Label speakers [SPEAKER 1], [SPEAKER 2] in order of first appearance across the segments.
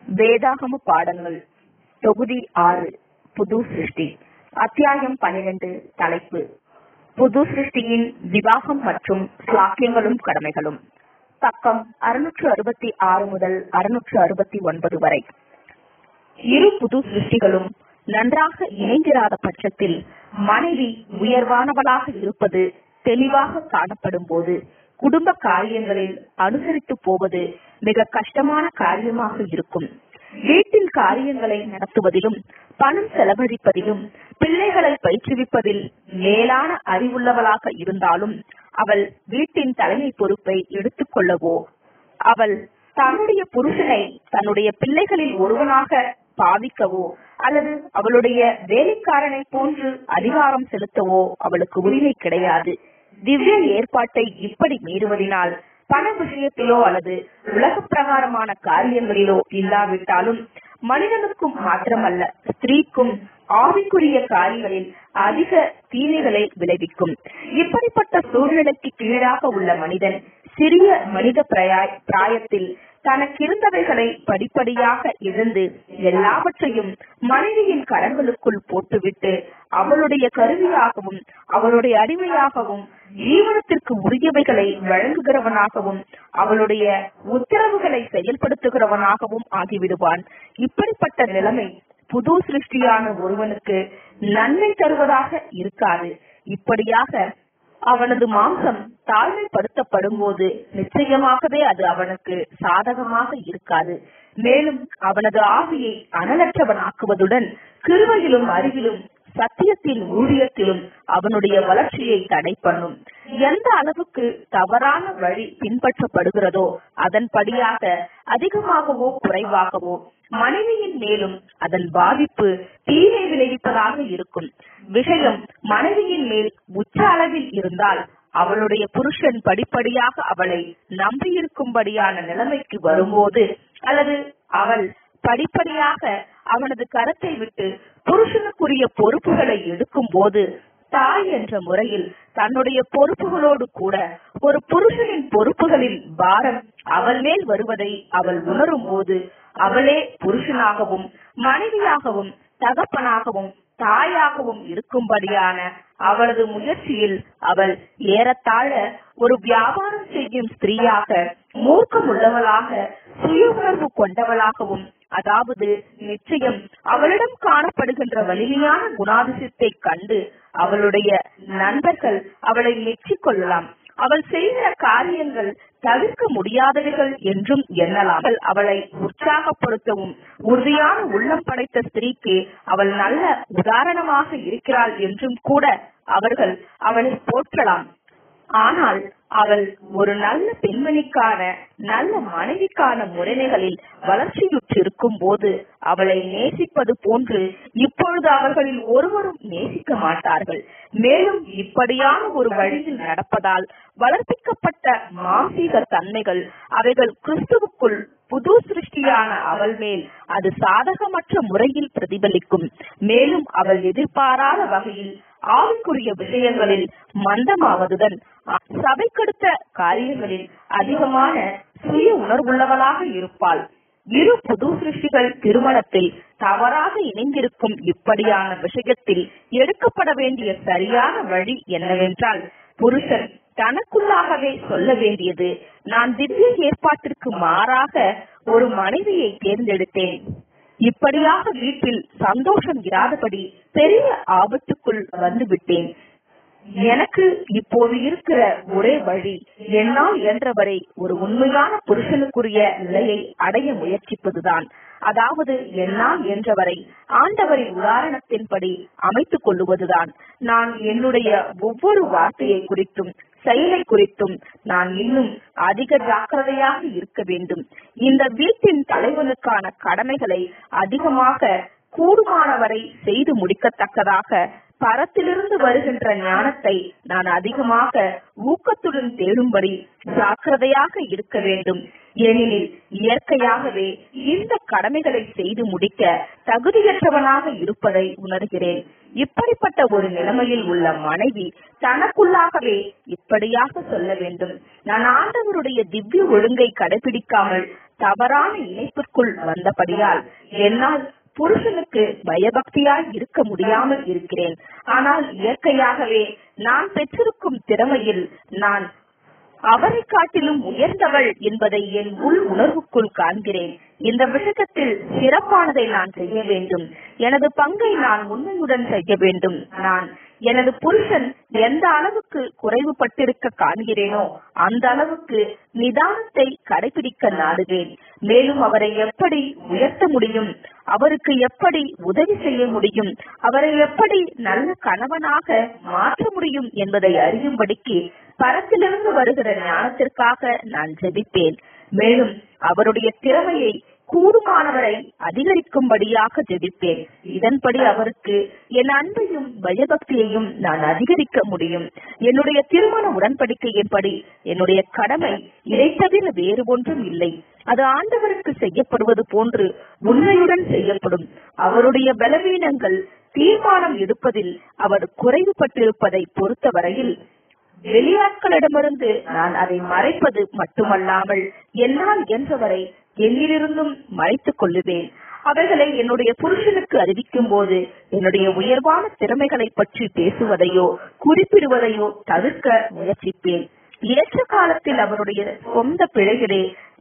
[SPEAKER 1] வேதாகம பாடங்கள் தொகுதி ஆறு புது சிருஷ்டி அத்தியாயம் பனிரெண்டு தலைப்பு புது சிருஷ்டியின் விவாகம் மற்றும் ஸ்லாக்கியங்களும் கடமைகளும் பக்கம் அறுநூற்று அறுபத்தி ஆறு முதல் அறுநூற்று அறுபத்தி ஒன்பது வரை இரு புது சிருஷ்டிகளும் நன்றாக இணைந்திராத பட்சத்தில் மனைவி உயர்வானவளாக இருப்பது தெளிவாக காணப்படும் போது குடும்ப காரியங்களில் அனுசரித்து போவது மிக கஷ்டமான காரியமாக இருக்கும் வீட்டின் காரியங்களை நடத்துவதிலும் பணம் செலவழிப்பதிலும் பிள்ளைகளை பயிற்றுவிப்பதில் மேலான அறிவுள்ளவளாக இருந்தாலும் அவள் வீட்டின் தலைமை பொறுப்பை எடுத்துக் கொள்ளவோ அவள் தன்னுடைய புருஷனை தன்னுடைய பிள்ளைகளில் ஒருவனாக பாவிக்கவோ அல்லது அவளுடைய வேலைக்காரனை போன்று அதிகாரம் செலுத்தவோ அவளுக்கு உரிமை கிடையாது திவ்ய ஏற்பாட்டை இப்படி மீறுவதனால் பண விஷயத்திலோ அல்லது உலக பிரகாரமான காரியங்களிலோ இல்லாவிட்டாலும் மனிதனுக்கும் மாத்திரமல்ல ஸ்திரீக்கும் ஆவிக்குரிய காரியங்களில் அதிக தீமைகளை விளைவிக்கும் இப்படிப்பட்ட சூழ்நிலைக்கு கீழாக உள்ள மனிதன் சிறிய மனித பிரயாய் பிராயத்தில் தனக்கிருந்தவைகளை படிப்படியாக இழந்து எல்லாவற்றையும் மனைவியின் கரங்களுக்குள் போட்டுவிட்டு அவளுடைய கருவியாகவும் அவளுடைய அடிமையாகவும் ஜீவனத்திற்கு உரியவைகளை வழங்குகிறவனாகவும் அவளுடைய உத்தரவுகளை செயல்படுத்துகிறவனாகவும் ஆகிவிடுவான் இப்படிப்பட்ட நிலைமை புது சிருஷ்டியான ஒருவனுக்கு நன்மை தருவதாக இருக்காது இப்படியாக அவனது மாம்சம் தாழ்மைப்படுத்தப்படும் போது நிச்சயமாகவே அது அவனுக்கு சாதகமாக இருக்காது மேலும் அவனது ஆவியை அனலற்றவனாக்குவதுடன் கிருவையிலும் அறிவிலும் சத்தியத்தின் ஊழியத்திலும் அவனுடைய வளர்ச்சியை தடை பண்ணும் எந்த அளவுக்கு தவறான வழி பின்பற்றப்படுகிறதோ அதன்படியாக அதிகமாகவோ குறைவாகவோ மனைவியின் மேலும் அதன் பாதிப்பு தீமை விளைவிப்பதாக இருக்கும் விஷயம் மனைவியின் மேல் உச்ச அளவில் இருந்தால் அவளுடைய புருஷன் படிப்படியாக அவளை நம்பியிருக்கும்படியான நிலைமைக்கு வரும்போது அல்லது அவள் படிப்படியாக அவனது கரத்தை விட்டு புருஷனுக்குரிய பொறுப்புகளை எடுக்கும் போது தாய் என்ற முறையில் தன்னுடைய பொறுப்புகளோடு கூட ஒரு புருஷனின் பொறுப்புகளின் பாரம் அவள் மேல் வருவதை அவள் உணரும் போது அவளே புருஷனாகவும் மனைவியாகவும் தகப்பனாகவும் தாயாகவும் இருக்கும்படியான அவளது முயற்சியில் அவள் ஏறத்தாழ ஒரு வியாபாரம் செய்யும் ஸ்திரீயாக மூர்க்கம் உள்ளவளாக சுய உணர்வு கொண்டவளாகவும் அதாவது நிச்சயம் அவளிடம் காணப்படுகின்ற வலிமையான குணாதிசயத்தை கண்டு அவளுடைய நண்பர்கள் அவளை மெச்சிக் அவள் செய்கிற காரியங்கள் தவிர்க்க முடியாதவைகள் என்றும் எண்ணலாம் அவளை உற்சாகப்படுத்தவும் உறுதியான உள்ளம் படைத்த ஸ்திரீக்கு அவள் நல்ல உதாரணமாக இருக்கிறாள் என்றும் கூட அவர்கள் அவளை போற்றலாம் ஆனால் அவள் ஒரு நல்ல பெண்மணிக்கான நல்ல மனைவிக்கான முறைமைகளில் வளர்ச்சியுற்றிருக்கும் போது அவளை நேசிப்பது போன்று இப்பொழுது அவர்களில் ஒருவரும் நேசிக்க மாட்டார்கள் மேலும் இப்படியான ஒரு வழியில் நடப்பதால் வளர்ப்பிக்கப்பட்ட மாம்சீக தன்மைகள் அவைகள் கிறிஸ்துவுக்குள் புது சிருஷ்டியான அவள் மேல் அது சாதகமற்ற முறையில் பிரதிபலிக்கும் மேலும் அவள் எதிர்பாராத வகையில் ஆவிக்குரிய விஷயங்களில் மந்தமாவதுடன் சபைக்கடுத்த காரியங்களில் அதிகமான சுய உணர்வுள்ளவளாக இருப்பாள் இரு புது சிருஷ்டிகள் திருமணத்தில் தவறாக இணைந்திருக்கும் இப்படியான விஷயத்தில் எடுக்கப்பட வேண்டிய சரியான வழி என்னவென்றால் புருஷன் தனக்குள்ளாகவே சொல்ல வேண்டியது நான் திவ்ய ஏற்பாட்டிற்கு மாறாக ஒரு மனைவியை தேர்ந்தெடுத்தேன் இப்படியாக வீட்டில் சந்தோஷம் இராதபடி பெரிய ஆபத்துக்குள் வந்து விட்டேன் எனக்கு இப்போது இருக்கிற ஒரே வழி என்னால் இயன்றவரை ஒரு உண்மையான புருஷனுக்குரிய நிலையை அடைய முயற்சிப்பதுதான் அதாவது என்னால் என்றவரை ஆண்டவரின் உதாரணத்தின்படி அமைத்துக் கொள்ளுவதுதான் நான் என்னுடைய ஒவ்வொரு வார்த்தையை குறித்தும் செயலை குறித்தும் நான் இன்னும் அதிக ஜாக்கிரதையாக இருக்க வேண்டும் இந்த வீட்டின் தலைவனுக்கான கடமைகளை அதிகமாக கூடுமானவரை செய்து முடிக்கத்தக்கதாக பரத்திலிருந்து வருகின்ற ஞானத்தை நான் அதிகமாக ஊக்கத்துடன் தேடும்படி ஜாக்கிரதையாக இருக்க வேண்டும் ஏனெனில் இயற்கையாகவே இந்த கடமைகளை செய்து முடிக்க தகுதியற்றவனாக இருப்பதை உணர்கிறேன் இப்படிப்பட்ட ஒரு நிலைமையில் உள்ள மனைவி தனக்குள்ளாகவே இப்படியாக சொல்ல வேண்டும் நான் ஆண்டவருடைய திவ்ய ஒழுங்கை கடைபிடிக்காமல் தவறான இணைப்பிற்குள் வந்தபடியால் என்னால் புருஷனுக்கு பயபக்தியாய் இருக்க முடியாமல் இருக்கிறேன் ஆனால் இயற்கையாகவே நான் பெற்றிருக்கும் திறமையில் நான் அவரை காட்டிலும் உயர்ந்தவள் என்பதை என் உள் உணர்வுக்குள் காண்கிறேன் இந்த விஷயத்தில் சிறப்பானதை நான் செய்ய வேண்டும் எனது பங்கை நான் உண்மையுடன் செய்ய வேண்டும் நான் எனது புருஷன் எந்த அளவுக்கு குறைவுபட்டிருக்க காண்கிறேனோ அந்த அளவுக்கு நிதானத்தை கடைபிடிக்க நாடுவேன் மேலும் அவரை எப்படி உயர்த்த முடியும் அவருக்கு எப்படி உதவி செய்ய முடியும் அவரை எப்படி நல்ல கணவனாக மாற்ற முடியும் என்பதை அறியும்படிக்கு பரத்திலிருந்து வருகிற ஞானத்திற்காக நான் ஜெபிப்பேன் மேலும் அவருடைய திறமையை கூடுமானவரை அதிகரிக்கும்படியாக ஜெபிப்பேன் இதன்படி அவருக்கு என் அன்பையும் பயபக்தியையும் நான் அதிகரிக்க முடியும் என்னுடைய திருமண உடன்படிக்கையின்படி என்னுடைய கடமை இதை தவிர வேறு ஒன்றும் இல்லை அது ஆண்டவருக்கு செய்யப்படுவது போன்று உண்மையுடன் செய்யப்படும் அவருடைய பலவீனங்கள் தீர்மானம் எடுப்பதில் அவர் குறைவுபட்டிருப்பதை பொறுத்தவரையில் வெளியாட்களிடமிருந்து நான் அதை மறைப்பது மட்டுமல்லாமல் என்னால் இயன்றவரை என்னிலிருந்தும் மறைத்துக் கொள்ளுவேன் அவைகளை என்னுடைய புருஷனுக்கு அறிவிக்கும் போது என்னுடைய உயர்வான திறமைகளை பற்றி பேசுவதையோ குறிப்பிடுவதையோ தவிர்க்க முயற்சிப்பேன் ஏற்ற காலத்தில் அவருடைய சொந்த பிழைகளே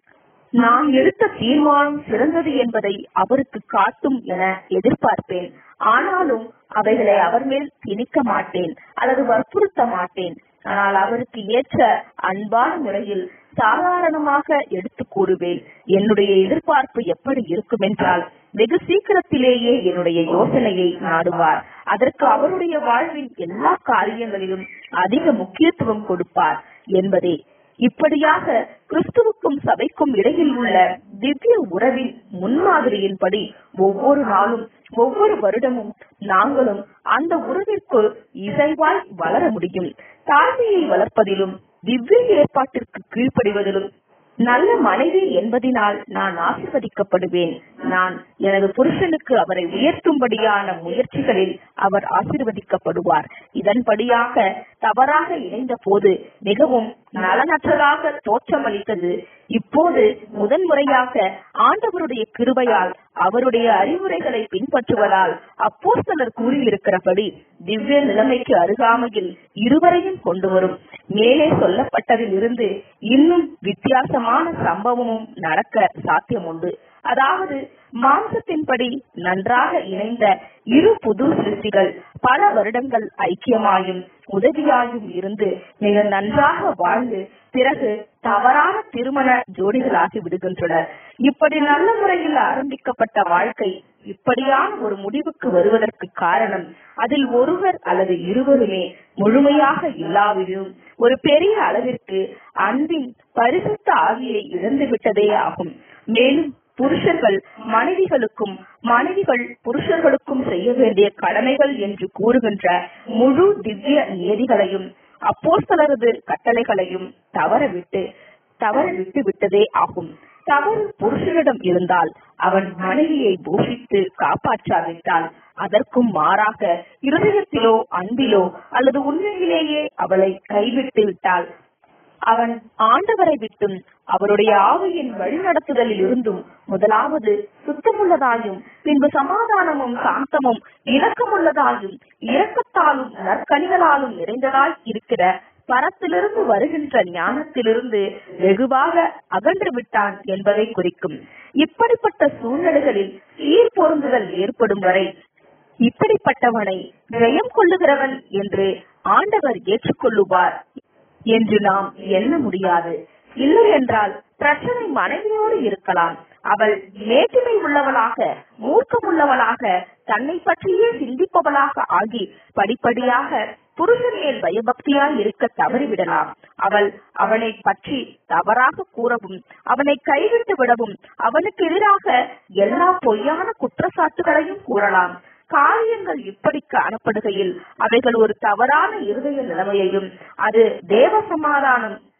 [SPEAKER 1] நான் எடுத்த தீர்மானம் சிறந்தது என்பதை அவருக்கு காட்டும் என எதிர்பார்ப்பேன் ஆனாலும் அவைகளை அவர் மேல் திணிக்க மாட்டேன் அல்லது வற்புறுத்த மாட்டேன் ஆனால் அவருக்கு ஏற்ற அன்பான முறையில் சாதாரணமாக எடுத்து கூறுவேன் என்னுடைய எதிர்பார்ப்பு எப்படி இருக்கும் என்றால் வெகு சீக்கிரத்திலேயே என்னுடைய யோசனையை நாடுவார் அதற்கு அவருடைய வாழ்வின் எல்லா காரியங்களிலும் அதிக முக்கியத்துவம் கொடுப்பார் என்பதே இப்படியாக கிறிஸ்துவுக்கும் சபைக்கும் இடையில் உள்ள திவ்ய உறவின் முன்மாதிரியின்படி ஒவ்வொரு நாளும் ஒவ்வொரு வருடமும் நாங்களும் அந்த உறவிற்குள் இசைவாய் வளர முடியும் தாழ்மையை வளர்ப்பதிலும் திவ்ய ஏற்பாட்டிற்கு கீழ்ப்படிவதிலும் நல்ல மனைவி என்பதினால் நான் ஆசிர்வதிக்கப்படுவேன் நான் எனது புருஷனுக்கு அவரை உயர்த்தும்படியான முயற்சிகளில் அவர் ஆசிர்வதிக்கப்படுவார் இதன்படியாக தவறாக இணைந்த போது மிகவும் நலனற்றதாக தோற்றமளித்தது இப்போது முதன்முறையாக ஆண்டவருடைய கிருபையால் அவருடைய அறிவுரைகளை பின்பற்றுவதால் அப்போஸ்தலர் கூறியிருக்கிறபடி திவ்ய நிலைமைக்கு அருகாமையில் இருவரையும் கொண்டு வரும் மேலே சொல்லப்பட்டதில் இருந்து இன்னும் வித்தியாசமான சம்பவமும் நடக்க சாத்தியம் உண்டு அதாவது மாம்சத்தின்படி நன்றாக இணைந்த இரு புது சிருஷ்டிகள் பல வருடங்கள் ஐக்கியமாயும் உதவியாயும் இருந்து மிக நன்றாக வாழ்ந்து பிறகு தவறான திருமண ஜோடிகளாகி விடுகின்றனர் இப்படி நல்ல முறையில் ஆரம்பிக்கப்பட்ட வாழ்க்கை இப்படியான ஒரு முடிவுக்கு வருவதற்கு காரணம் அதில் ஒருவர் அல்லது இருவருமே முழுமையாக இல்லாவிடும் ஒரு பெரிய அளவிற்கு அன்பின் பரிசுத்த ஆவியை இழந்து விட்டதே ஆகும் மேலும் புருஷர்கள் மனைவிகளுக்கும் மனைவிகள் புருஷர்களுக்கும் செய்ய வேண்டிய கடமைகள் என்று கூறுகின்ற முழு திவ்ய நியதிகளையும் அப்போஸ்தலரது கட்டளைகளையும் தவறவிட்டு தவற விட்டு விட்டதே ஆகும் தவறு புருஷனிடம் இருந்தால் அவன் மனைவியை போஷித்து காப்பாற்றாவிட்டால் அதற்கும் மாறாக இருதயத்திலோ அன்பிலோ அல்லது உண்மையிலேயே அவளை கைவிட்டு விட்டால் அவன் ஆண்டவரை விட்டும் அவருடைய ஆவியின் வழிநடத்துதலில் இருந்தும் முதலாவது சுத்தமுள்ளதாயும் பின்பு சமாதானமும் சாந்தமும் இரக்கமுள்ளதாயும் இரக்கத்தாலும் நற்கனிகளாலும் நிறைந்ததாய் இருக்கிற பரத்திலிருந்து வருகின்ற ஞானத்திலிருந்து வெகுவாக அகன்று விட்டான் என்பதை குறிக்கும் இப்படிப்பட்ட சூழ்நிலைகளில் சீர் பொருந்துதல் ஏற்படும் வரை இப்படிப்பட்டவனை ஜெயம் கொள்ளுகிறவன் என்று ஆண்டவர் ஏற்றுக்கொள்ளுவார் என்று நாம் எண்ண முடியாது இல்லை என்றால் பிரச்சனை மனைவியோடு இருக்கலாம் அவள் மேட்டுமை உள்ளவளாக மூர்க்கமுள்ளவளாக தன்னை பற்றியே சிந்திப்பவளாக ஆகி படிப்படியாக புருஷன் மேல் பயபக்தியாய் இருக்க தவறிவிடலாம் அவள் அவனை பற்றி தவறாக கூறவும் அவனை கைவிட்டு விடவும் அவனுக்கு எதிராக எல்லா பொய்யான குற்றச்சாட்டுகளையும் கூறலாம் காரியங்கள் இப்படி காணப்படுகையில் அவைகள் ஒரு தவறான இருதய நிலைமையையும் அது தேவ சமாதானம்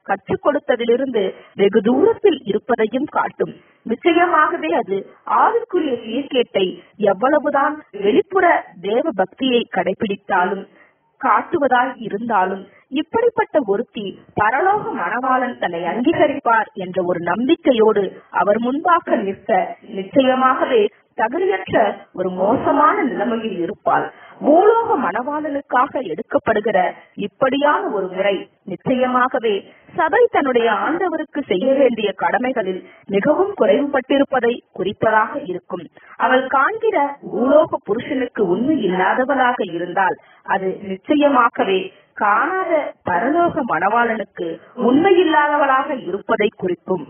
[SPEAKER 1] கற்றுக் கொடுத்ததிலிருந்து வெகு தூரத்தில் இருப்பதையும் காட்டும் நிச்சயமாகவே அது ஆவிக்குரிய சீர்கேட்டை எவ்வளவுதான் வெளிப்புற தேவ பக்தியை கடைபிடித்தாலும் காட்டுவதாய் இருந்தாலும் இப்படிப்பட்ட ஒருத்தி பரலோக மணவாளன் தன்னை அங்கீகரிப்பார் என்ற ஒரு நம்பிக்கையோடு அவர் முன்பாக நிற்க நிச்சயமாகவே தகுதியற்ற ஒரு மோசமான நிலைமையில் இருப்பாள் பூலோக மணவாளனுக்காக எடுக்கப்படுகிற இப்படியான ஒரு முறை நிச்சயமாகவே சபை தன்னுடைய ஆண்டவருக்கு செய்ய வேண்டிய கடமைகளில் மிகவும் குறைவுபட்டிருப்பதை குறிப்பதாக இருக்கும் அவள் காண்கிற பூலோக புருஷனுக்கு உண்மை இல்லாதவளாக இருந்தால் அது நிச்சயமாகவே காணாத பரலோக மணவாளனுக்கு உண்மையில்லாதவளாக இருப்பதை குறிக்கும்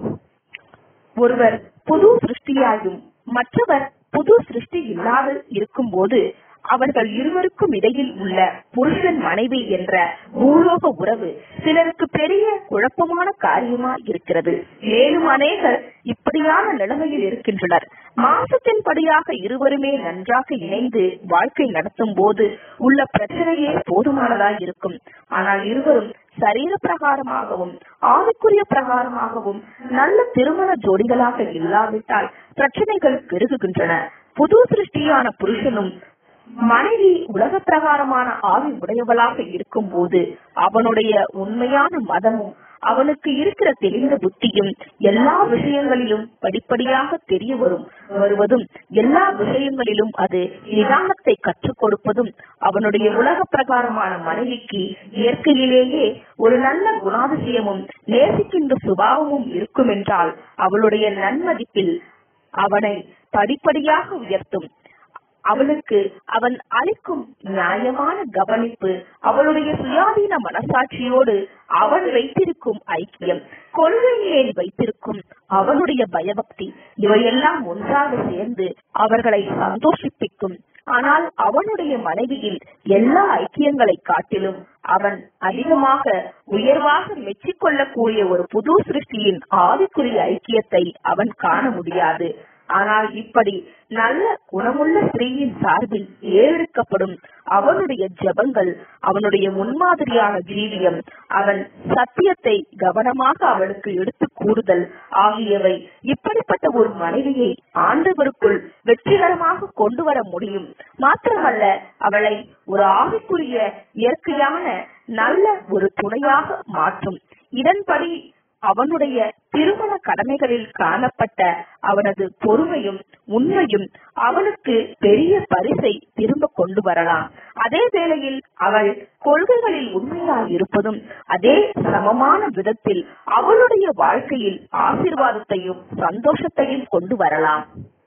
[SPEAKER 1] ஒருவர் புது சிருஷ்டியாயும் மற்றவர் புது சிருஷ்டி இல்லாமல் இருக்கும்போது அவர்கள் இருவருக்கும் இடையில் உள்ள புருஷன் மனைவி என்ற பூலோக உறவு சிலருக்கு பெரிய குழப்பமான காரியமா இருக்கிறது மேலும் அநேகர் இப்படியான நிலைமையில் இருக்கின்றனர் மாசத்தின்படியாக இருவருமே நன்றாக இணைந்து வாழ்க்கை நடத்தும் போது உள்ள பிரச்சனையே போதுமானதாய் இருக்கும் ஆனால் இருவரும் சரீர பிரகாரமாகவும் ஆவிக்குரிய பிரகாரமாகவும் நல்ல திருமண ஜோடிகளாக இல்லாவிட்டால் பிரச்சனைகள் பெருகுகின்றன புது சிருஷ்டியான புருஷனும் மனைவி உலக பிரகாரமான ஆவி உடையவளாக இருக்கும் போது அவனுடைய உண்மையான மதமும் அவனுக்கு இருக்கிற தெரிந்த புத்தியும் எல்லா விஷயங்களிலும் படிப்படியாக தெரிய வரும் வருவதும் எல்லா விஷயங்களிலும் அது நிதானத்தை கற்றுக் கொடுப்பதும் அவனுடைய உலக பிரகாரமான மனைவிக்கு இயற்கையிலேயே ஒரு நல்ல குணாதிசயமும் நேசிக்கின்ற சுபாவமும் இருக்கும் என்றால் அவளுடைய நன்மதிப்பில் அவனை படிப்படியாக உயர்த்தும் அவளுக்கு அவன் அளிக்கும் நியாயமான கவனிப்பு அவளுடைய சுயாதீன மனசாட்சியோடு அவன் வைத்திருக்கும் ஐக்கியம் கொள்கையில் வைத்திருக்கும் அவனுடைய பயபக்தி இவையெல்லாம் ஒன்றாக சேர்ந்து அவர்களை சந்தோஷிப்பிக்கும் ஆனால் அவனுடைய மனைவியில் எல்லா ஐக்கியங்களை காட்டிலும் அவன் அதிகமாக உயர்வாக மெச்சிக்கொள்ளக்கூடிய ஒரு புது சிருஷ்டியின் ஆவிக்குரிய ஐக்கியத்தை அவன் காண முடியாது ஆனால் இப்படி நல்ல குணமுள்ள ஸ்திரீயின் சார்பில் ஏறெடுக்கப்படும் அவனுடைய ஜெபங்கள் அவனுடைய முன்மாதிரியான ஜீவியம் அவன் சத்தியத்தை கவனமாக அவளுக்கு எடுத்து கூறுதல் ஆகியவை இப்படிப்பட்ட ஒரு மனைவியை ஆண்டவருக்குள் வெற்றிகரமாக கொண்டு வர முடியும் மாத்திரமல்ல அவளை ஒரு ஆவிக்குரிய இயற்கையான நல்ல ஒரு துணையாக மாற்றும் இதன்படி அவனுடைய திருமண கடமைகளில் காணப்பட்ட அவனது பொறுமையும் உண்மையும் அவனுக்கு பெரிய பரிசை திரும்ப கொண்டு வரலாம் அதே வேளையில் அவள் கொள்கைகளில் உண்மையாய் இருப்பதும் அதே சமமான விதத்தில் அவளுடைய வாழ்க்கையில் ஆசீர்வாதத்தையும் சந்தோஷத்தையும் கொண்டு வரலாம்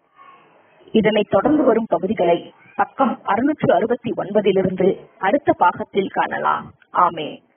[SPEAKER 1] இதனை தொடர்ந்து வரும் பகுதிகளை பக்கம் அறுநூற்று அறுபத்தி ஒன்பதிலிருந்து அடுத்த பாகத்தில் காணலாம் ஆமே